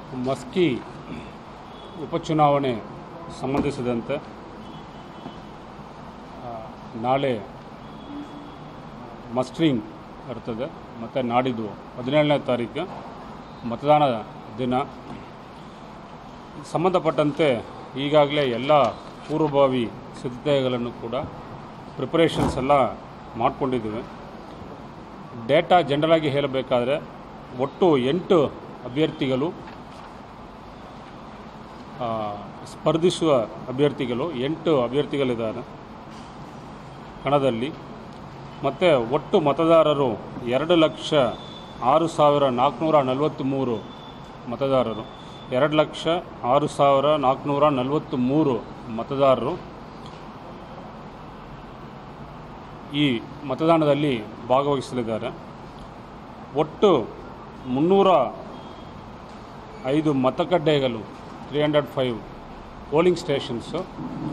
ಮಸ್ಕಿ ಉಪಚುನಾವಣೆ ಸಂಬಂಧಿಸಿದಂತೆ ಆ, ನಾಳೆ ಮಸ್ಟ್ರಿಂಗ್ ಇರ್ತದೆ ಮತ್ತು ನಾಡಿದ್ದು ಹದಿನೇಳನೇ ತಾರೀಕು ಮತದಾನ ದಿನ ಸಂಬಂಧಪಟ್ಟಂತೆ ಈಗಾಗಲೇ ಎಲ್ಲ ಪೂರ್ವಭಾವಿ ಸಿದ್ಧತೆಗಳನ್ನು ಕೂಡ ಪ್ರಿಪರೇಷನ್ಸ್ ಎಲ್ಲ ಮಾಡಿಕೊಂಡಿದ್ದೀವಿ ಡೇಟಾ ಜನರಲಾಗಿ ಹೇಳಬೇಕಾದ್ರೆ ಒಟ್ಟು ಎಂಟು ಅಭ್ಯರ್ಥಿಗಳು ಆ, ಸ್ಪರ್ಧಿಸುವ ಅಭ್ಯರ್ಥಿಗಳು ಎಂಟು ಅಭ್ಯರ್ಥಿಗಳಿದ್ದಾರೆ ಕಣದಲ್ಲಿ ಮತ್ತು ಒಟ್ಟು ಮತದಾರರು ಎರಡು ಲಕ್ಷ ಆರು ಸಾವಿರ ನಾಲ್ಕುನೂರ ನಲವತ್ತ್ಮೂರು ಮತದಾರರು ಎರಡು ಲಕ್ಷ ಆರು ಸಾವಿರ ನಾಲ್ಕುನೂರ ನಲವತ್ತ್ಮೂರು ಮತದಾರರು ಈ ಮತದಾನದಲ್ಲಿ ಭಾಗವಹಿಸಲಿದ್ದಾರೆ ಒಟ್ಟು ಮುನ್ನೂರ ಐದು ಮತಗಟ್ಟೆಗಳು three hundred five polling stations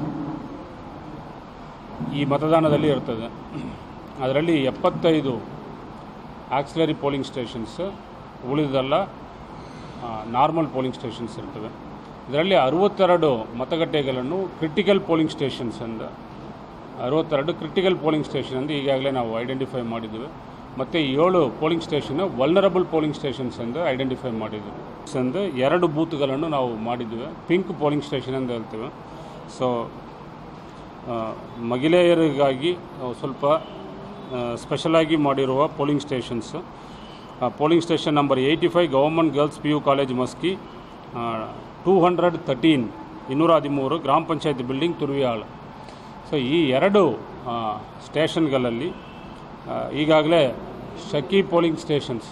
ಈ ಮತದಾನದಲ್ಲಿ ಇರ್ತದೆ ಅದರಲ್ಲಿ ಎಪ್ಪತ್ತೈದು ಆಕ್ಸಿಲರಿ ಪೋಲಿಂಗ್ ಸ್ಟೇಷನ್ಸ್ ಉಳಿದೆಲ್ಲ ನಾರ್ಮಲ್ ಪೋಲಿಂಗ್ ಸ್ಟೇಷನ್ಸ್ ಇರ್ತವೆ ಇದರಲ್ಲಿ ಅರುವತ್ತೆರಡು ಮತಗಟ್ಟೆಗಳನ್ನು ಕ್ರಿಟಿಕಲ್ ಪೋಲಿಂಗ್ ಸ್ಟೇಷನ್ಸ್ ಅಂತ ಅರುವತ್ತೆರಡು ಕ್ರಿಟಿಕಲ್ ಪೋಲಿಂಗ್ ಸ್ಟೇಷನ್ ಅಂತ ಈಗಾಗಲೇ ನಾವು ಐಡೆಂಟಿಫೈ ಮಾಡಿದ್ದೀವಿ ಮತ್ತು ಏಳು polling station vulnerable polling stations ಎಂದು ಐಡೆಂಟಿಫೈ ಮಾಡಿದ್ದೀವಿ ಎಂದು ಎರಡು ಬೂತ್ಗಳನ್ನು ನಾವು ಮಾಡಿದ್ದೀವಿ ಪಿಂಕ್ ಪೋಲಿಂಗ್ ಸ್ಟೇಷನ್ ಅಂತ ಹೇಳ್ತೇವೆ ಸೊ ಆ, ಮಹಿಳೆಯರಿಗಾಗಿ ನಾವು ಸ್ವಲ್ಪ ಸ್ಪೆಷಲಾಗಿ ಮಾಡಿರುವ polling stations polling station number eighty five government girls P U college Maski two hundred thirteen ಇನ್ನೂರ ಹದಿಮೂರು ಗ್ರಾಮ ಪಂಚಾಯತ್ ಬಿಲ್ಡಿಂಗ್ ತುರ್ವಿಯಾಳ ಸೊ ಈ ಎರಡು ಆ, ಸ್ಟೇಷನ್ಗಳಲ್ಲಿ ಆ, ಈಗಾಗಲೇ ಶಕಿ ಪೋಲಿಂಗ್ ಸ್ಟೇಷನ್ಸ್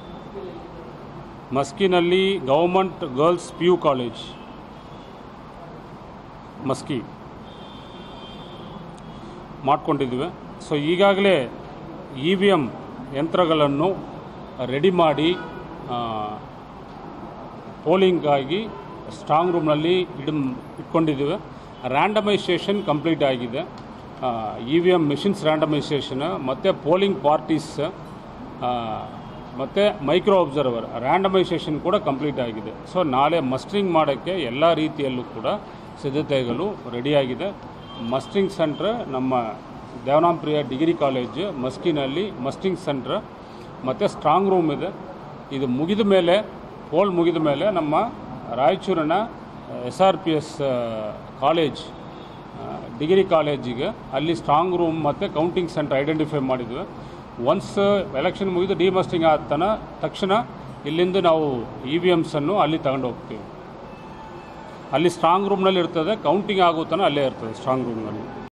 ಮಸ್ಕಿನಲ್ಲಿ government girls P U college Maski ಮಾಡ್ಕೊಂಡಿದ್ವಿ ಸೊ ಈಗಾಗಲೇ ಇ ವಿ ಎಮ್ ಯಂತ್ರಗಳನ್ನು ರೆಡಿ ಮಾಡಿ ಪೋಲಿಂಗಾಗಿ ಸ್ಟ್ರಾಂಗ್ ರೂಮ್ನಲ್ಲಿ ಇಡ್ ಇಟ್ಕೊಂಡಿದ್ದೀವಿ ರ್ಯಾಂಡಮೈಸೇಷನ್ ಕಂಪ್ಲೀಟ್ ಆಗಿದೆ E V M machines randomisation ಮತ್ತು ಪೋಲಿಂಗ್ ಪಾರ್ಟೀಸ್ ಮತ್ತು ಮೈಕ್ರೋ ಅಬ್ಸರ್ವರ್ ರ್ಯಾಂಡಮೈಸೇಷನ್ ಕೂಡ ಕಂಪ್ಲೀಟ್ ಆಗಿದೆ ಸೊ ನಾಳೆ ಮಸ್ಟ್ರಿಂಗ್ ಮಾಡೋಕ್ಕೆ ಎಲ್ಲ ರೀತಿಯಲ್ಲೂ ಕೂಡ ಸಿದ್ಧತೆಗಳು ರೆಡಿಯಾಗಿದೆ ಮಸ್ಟ್ರಿಂಗ್ ಸೆಂಟ್ರ್ ನಮ್ಮ ದೇವನಾಂಪ್ರಿಯ ಡಿಗ್ರಿ ಕಾಲೇಜ್ ಮಸ್ಕಿನಲ್ಲಿ ಮಸ್ಟಿಂಗ್ ಸೆಂಟ್ರ್ ಮತ್ತು ಸ್ಟ್ರಾಂಗ್ ರೂಮ್ ಇದೆ ಇದು ಮುಗಿದ ಮೇಲೆ ಪೋಲ್ ಮುಗಿದ ಮೇಲೆ ನಮ್ಮ ರಾಯಚೂರಿನ S R P S college degree ಕಾಲೇಜಿಗೆ ಅಲ್ಲಿ ಸ್ಟ್ರಾಂಗ್ ರೂಮ್ ಮತ್ತು ಕೌಂಟಿಂಗ್ ಸೆಂಟರ್ ಐಡೆಂಟಿಫೈ ಮಾಡಿದ್ವಿ ಒನ್ಸ್ ಎಲೆಕ್ಷನ್ ಮುಗಿದು ಡಿಮಸ್ಟಿಂಗ್ ಆದ ತನ ತಕ್ಷಣ ಇಲ್ಲಿಂದ ನಾವು ಇ ವಿ ಎಮ್ಸನ್ನು ಅಲ್ಲಿ ತಗೊಂಡು ಹೋಗ್ತೀವಿ ಅಲ್ಲಿ ಸ್ಟ್ರಾಂಗ್ ರೂಮ್ನಲ್ಲಿ ಇರ್ತದೆ ಕೌಂಟಿಂಗ್ ಆಗೋ ತನಕ ಅಲ್ಲೇ ಇರ್ತದೆ ಸ್ಟ್ರಾಂಗ್ ರೂಮ್ನಲ್ಲಿ